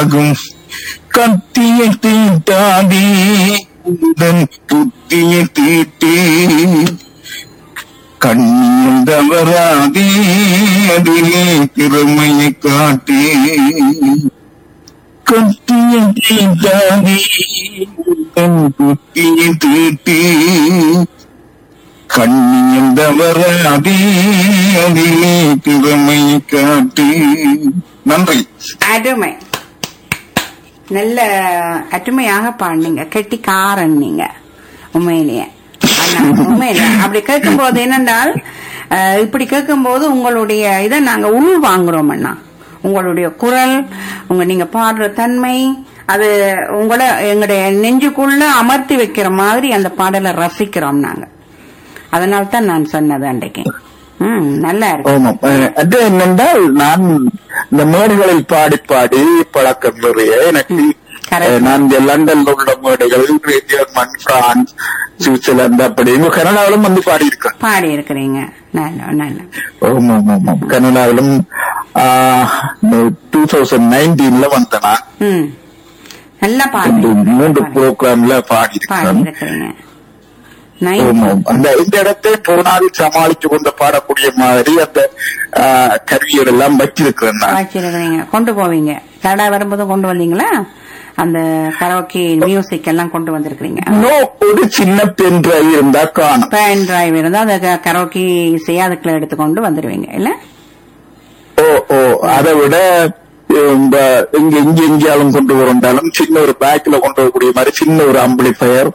ஆகும் கத்தியை தீட்டாதே உடன் புத்தியை தீட்டே கண்ணியும் தவறாதே அதிலே திறமையை காட்டே கத்தியை தீட்டாதே உடன் புத்தியை தீட்டே கண்ணியம் தவறாதே அதிலே திறமையை காட்டே நன்றி அருமை நல்ல அருமையாக பாடுனீங்க கெட்டிக்காரன் நீங்க உண்மையிலேயே அண்ணா, உண்மையிலே அப்படி கேட்கும்போது என்னென்றால் அஹ், இப்படி கேட்கும்போது உங்களுடைய இதை நாங்க உள் வாங்குறோம் அண்ணா உங்களுடைய குரல் உங்க நீங்க பாடுற தன்மை அது உங்களை எங்களுடைய நெஞ்சுக்குள்ள அமர்த்தி வைக்கிற மாதிரி அந்த பாடலை ரசிக்கிறோம் நாங்க அதனால தான் நான் சொன்னது அன்றைக்கு ம் நல்லா இருக்கு ஆமாம் அஹ் அது என்னென்றால் நான் இந்த மேடைகளில் பாடி பாடி பழக்கம் நிறைய எனக்கு Correct. அஹ், நான் இந்த லண்டன்ல உள்ள மேடைகள் ஜெர்மன் பிரான்ஸ் சுவிட்சர்லாந்து அப்படி இங்க கனடாவிலும் வந்து பாடி இருக்கேன் பாடி இருக்கிறீங்க நல்ல நல்ல ஆமாம் ஆமாம் கனடாவிலும் டூ தௌசண்ட் நைன்டீன்ல வந்தேன் நான் ம் நல்லா ரெண்டு மூன்று பாடு ப்ரோக்ராம்ல பாடி பாடி இருக்கேன் இருக்கிறீங்க நைன் ஆமாம். அந்த இந்த இடத்தை போனால் சமாளித்து கொண்டு பாடக்கூடிய மாதிரி அந்த ஆஹ், கருவிகள் எல்லாம் வச்சிருக்கிறேன் நான் வச்சிருக்கிறீங்க கொண்டு போவீங்க கனடா வரும்போது கொண்டு வந்தீங்களா அந்த கரோக்கி மியூசிக் எல்லாம் கொண்டு வந்திருக்கிறீங்க இன்னும் ஒரு சின்ன பெண் டிரைவ் இருந்தா காணும் பேன் டிரைவ் இருந்தா அந்த கரோக்கி இசையை அதுக்குள்ள எடுத்துக்கொண்டு வந்துருவீங்க இல்ல ஓ ஓ அதை விட இந்த இங்க இங்க எங்கேயாலும் கொண்டு வந்தாலும் சின்ன ஒரு பேக்ல கொண்டு வரக்கூடிய மாதிரி சின்ன ஒரு அம்பிளிஃபயர்